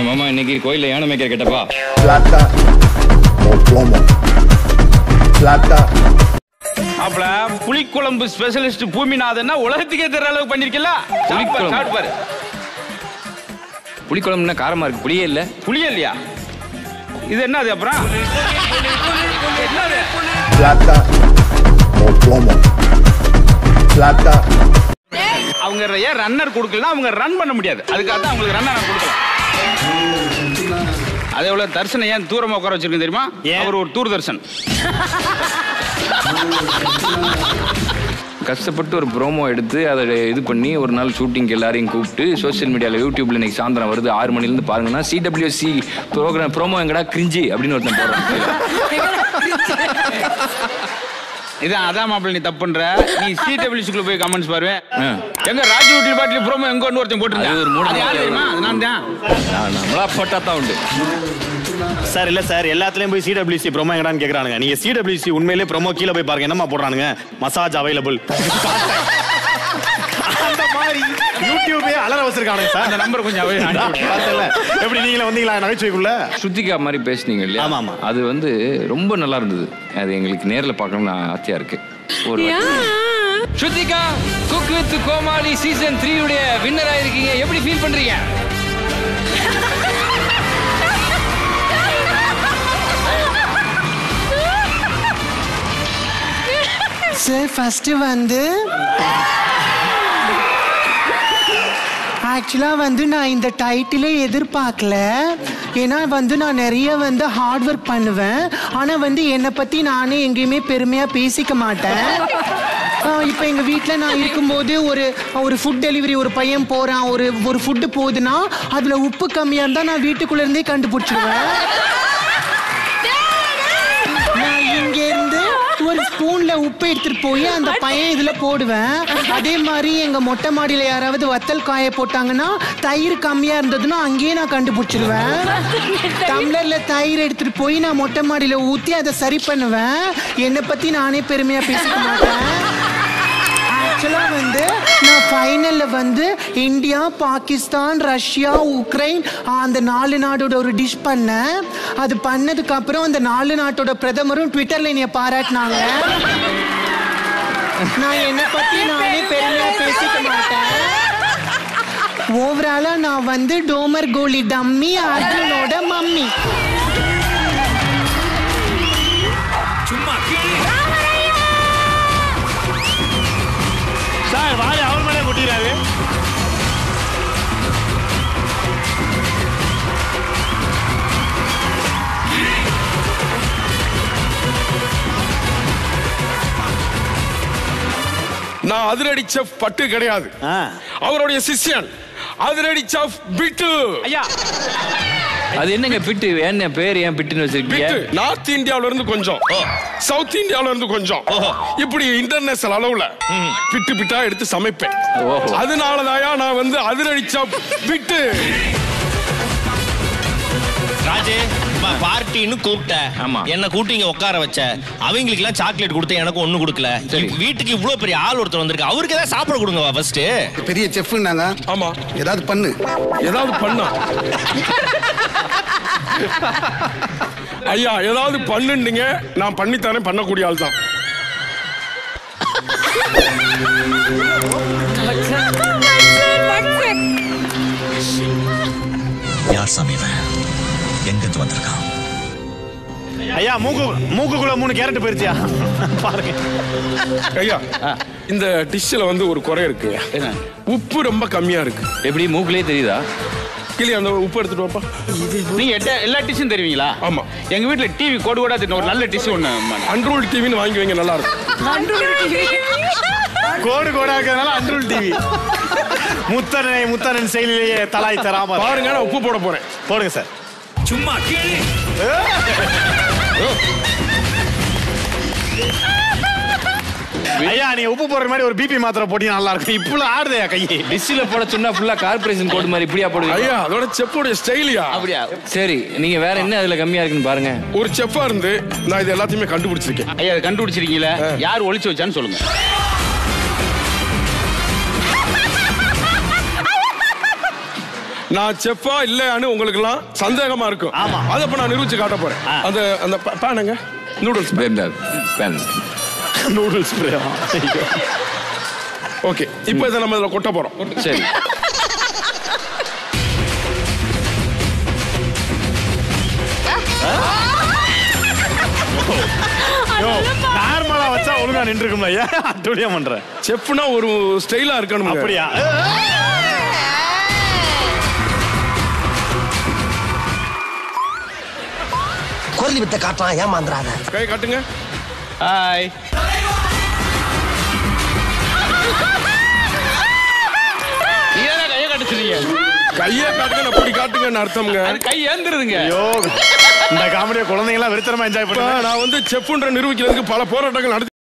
மாமா இன்னைக்கு கோயில்ல யானை மேய்க்கிற கேட்டப்பா plata o plomo. Plata அப்பல புளிக்குழம்பு ஸ்பெஷலிஸ்ட் பூமிநாதன்னா உலகத்துக்கே தெரியற அளவுக்கு பண்ணிருக்கல புளிக்குழம்பு. சாப்பிட்டு பாரு புளிக்குழம்புனா காரமா இருக்கு புளியே இல்ல புளியே இல்லையா இது என்னது அப்புறம் என்னது plata o plomo. Plata அவங்க ஏன் ரன்னர் கொடுக்கலன்னா அவங்க ரன் பண்ண முடியாது அதுக்காக தான் அவங்களுக்கு ரன்னர் கொடுக்கலாம் அதே போல தர்சனை ஏன் தூரமா உட்கார வச்சிருக்கேன் தெரியுமா அவர் ஒரு தூர்தர்ஷன் கஷ்டப்பட்டு ஒரு ப்ரோமோ எடுத்து அதை இது பண்ணி ஒரு நாள் ஷூட்டிங் எல்லாரையும் கூப்பிட்டு சோஷியல் மீடியாவில் யூடியூப்ல இன்னைக்கு சாயந்தரம் வருது ஆறு மணிலேருந்து பாருங்கன்னா சிடபிள்யூசி ப்ரோக்ராம் ப்ரோமோ எங்கடா கிரிஞ்சி அப்படின்னு ஒருத்தன் போடுறான் இதான் அதான் மாப்பிள்ள நீ தப்பு பண்ற நீ சிடபிள்யூசிக்குள்ள போய் கமெண்ட்ஸ் பாரு ஆ. எங்க ராஜீவ் வீட்டில் பாட்டில் ப்ரோமோ எங்க ஒன்று ஒருத்தன் போட்டுருந்தேன் அது ஒரு மூட அது யார் நம்பிக்கை. தெரியுமா அது நான் தான் நான் நம்மளா போட்டா தான் உண்டு சார் இல்ல சார் எல்லாத்துலயும் போய் சிடபிள்யூசி ப்ரோமோ எங்கடான்னு கேக்குறானுங்க நீங்க சிடபிள்யூசி உண்மையிலேயே ப்ரோமோ கீழே போய் பாருங்க என்னமா போடுறானுங்க மசாஜ் அவைலபிள் அந்த மாதிரி யூடியூபே அலற வச்சிருக்கானுங்க சார் அந்த நம்பர் கொஞ்சம் அவை- அனுப்பி விடு. பார்த்தல எப்படி நீங்களே வந்தீங்களா நகைச்சுவைக்குள்ள ஸ்ருதிகா மாதிரி பேசுனீங்க இல்லையா ஆமா, ஆமா. அது வந்து ரொம்ப நல்லா இருந்தது அது எங்களுக்கு நேர்ல பார்க்கணும்னு ஆசையா இருக்கு ஒரு வாட்டி. Shrutika cook with Comali season three உடைய வின்னர் ஆயிருக்கீங்க எப்படி ஃபீல் பண்றீங்க சார் ஃபர்ஸ்ட் வந்து ஆக்சுவலாக வந்து நான் இந்த டைட்டிலே எதிர்பார்க்கல ஏன்னா வந்து நான் நிறைய வந்து ஹார்ட் ஒர்க் பண்ணுவேன் ஆனால் வந்து என்னை பற்றி நானே எங்கேயுமே பெருமையாக பேசிக்க மாட்டேன் இப்போ எங்கள் வீட்டில் நான் இருக்கும்போது ஒரு ஒரு ஃபுட் டெலிவரி ஒரு பையன் போகிறான் ஒரு ஒரு ஃபுட்டு போகுதுன்னா அதில் உப்பு கம்மியாக இருந்தால் நான் வீட்டுக்குள்ளே இருந்தே கண்டுபிடிச்சிடுவேன் நான் இங்க இருந்து ஒரு ஸ்பூன்ல உப்பு எடுத்துட்டு போய் அந்த பையன் இதுல போடுவேன் அதே மாதிரி எங்க மொட்டை மாடியில யாராவது வத்தல் காய போட்டாங்கன்னா தயிர் கம்மியா இருந்ததுன்னா அங்கேயே நான் கண்டுபிடிச்சிருவேன் டம்ளர்ல தயிர் எடுத்துட்டு போய் நான் மொட்டை மாடியில ஊத்தி அதை சரி பண்ணுவேன் என்னை பத்தி நானே பெருமையா பேசிக்க மாட்டேன் ஆக்சுவலாக வந்து நான் ஃபைனலில் வந்து இந்தியா பாகிஸ்தான் ரஷ்யா உக்ரைன் அந்த நாலு நாடோட ஒரு டிஷ் பண்ணேன் அது பண்ணதுக்கு அப்புறம் அந்த நாலு நாட்டோட பிரதமரும் ட்விட்டரில் என்னைய பாராட்டினாங்க நான் என்னை பற்றி நானே பெருமையாக பேசிக்க மாட்டேன் ஓவராலாக நான் வந்து டோமர் கோலி டம்மி அர்ஜுனோட மம்மி சார் வாரி அவர் மேலே கொட்டிடுறாரு நான் அதிரடி செஃப் பட்டு கிடையாது ஆ. அவருடைய சிஷ்யன் அதிரடி செஃப் பிட்டு ஐயா அது என்னங்க பிட்டு என்ன பேர் ஏன் பிட்டுன்னு வச்சிருக்கீங்க பிட்டு நார்த் இந்தியாவுல இருந்து கொஞ்சம் சவுத் இந்தியாவுல இருந்து கொஞ்சம் இப்படி இன்டர்நேஷனல் அளவுல பிட்டு பிட்டா எடுத்து சமைப்பேன் ஓஹோ. அதனாலதாயா நான் வந்து அதிரடி செஃப் பிட்டு ராஜே பார்ட்டின்னு கூப்பிட்ட ஆமா. என்ன கூட்டி இங்க உட்கார வச்ச அவங்களுக்கு எல்லாம் சாக்லேட் கொடுத்த எனக்கு ஒண்ணு கொடுக்கல சரி. இவ் வீட்டுக்கு இவ்வளவு பெரிய ஆள் ஒருத்தர் வந்திருக்கு அவருக்கு ஏதாவது சாப்பிட கொடுங்க ஃபர்ஸ்ட் பெரிய செஃப்னாங்க ஆமா ஏதாவது பண்ணு ஏதாவது பண்ணா ஐயா ஏதாவது பண்ணுங்க நான் பண்ணித்தானே பண்ணக்கூடிய ஆள் தான் யார் சாமி இவன் எங்கிருந்து வந்திருக்கான் ஐயா மூக்கு மூக்குக்குள்ள மூணு கேரட் போயிருச்சியா பாருங்க ஐயா இந்த டிஷ்ல வந்து ஒரு குறை இருக்கு என்ன? உப்பு ரொம்ப கம்மியா இருக்கு எப்படி மூக்குலயே தெரியுதா கிளி அந்த உப்பு எடுத்துட்டு வாப்பா நீங்க எட்ட- எல்லா டிஷ்ஷும் தருவீங்களா ஆமா. எங்க வீட்ல டிவி கோடு கோடா தின்ன ஒரு நல்ல டிஷ் ஒண்ணு அன்ரூல் டிவின்னு வாங்கி வைங்க நல்லா இருக்கும் கோடு கோடா இருக்கிறதுனால அன்றுல் டிவி முத்தனை முத்தனன் செயலிலேயே தலாய் தராம பாருங்க நான் உப்பு போட போறேன் போடுங்க சார் சும்மா கீழே ஐயா நீங்க உப்பு போடுற மாதிரி ஒரு பிபி மாத்திரை போட்டீங்கன்னா நல்லா இருக்கும் இப்பல ஆடுதையா கை டிஷ்ல போட சொன்னா ஃபுல்லா கார்பரேஷன் கோடு மாதிரி இப்படியா போடுவீங்க ஐயா அதோட செஃப்போடைய ஸ்டைலியா அப்படியா சரி நீங்க வேற என்ன அதுல கம்மியா இருக்குன்னு பாருங்க ஒரு செஃப்பா இருந்து நான் இது எல்லாத்தையுமே கண்டுபிடிச்சிருக்கேன் ஐயா அதை கண்டுபிடிச்சிருக்கீங்களா யார் ஒளிச்சு வச்சான்னு சொல்லுங்க நான் செஃப்பா இல்லையான்னு உங்களுக்கு எல்லாம் சந்தேகமா இருக்கும் ஆமா. அதை இப்ப நான் நிரூபிச்சு காட்ட போறேன் அந்த அந்த ப- பேனுங்க நூடுல்ஸ் பேன் நூடுல்ஸ் ஓகே இப்போ இதை நம்ம இதில் கொட்ட போறோம் சரி நார்மலா வச்சா ஒழுங்கா நின்றுக்கும்ல ஏன் அட்டுழியா பண்ற செஃப்னா ஒரு ஸ்டைலா இருக்கணும் அப்படியா குரலி வித்த காட்டலாம் ஏமாந்துறாத கை காட்டுங்க ஹாய் நீங்க தான் கையை காட்ட சொன்னீங்க கையை காட்டுங்க அப்படி காட்டுங்கன்னு அர்த்தம்ங்க அது கை ஏந்துருதுங்க ஐயோ இந்த காமெடியை குழந்தைங்க எல்லாம் வெறித்தனமா என்ஜாய் இப்ப பண்ணுங்க நான் வந்து செஃப்ன்ற நிரூபிக்கிறதுக்கு பல போராட்டங்கள் நடத்தி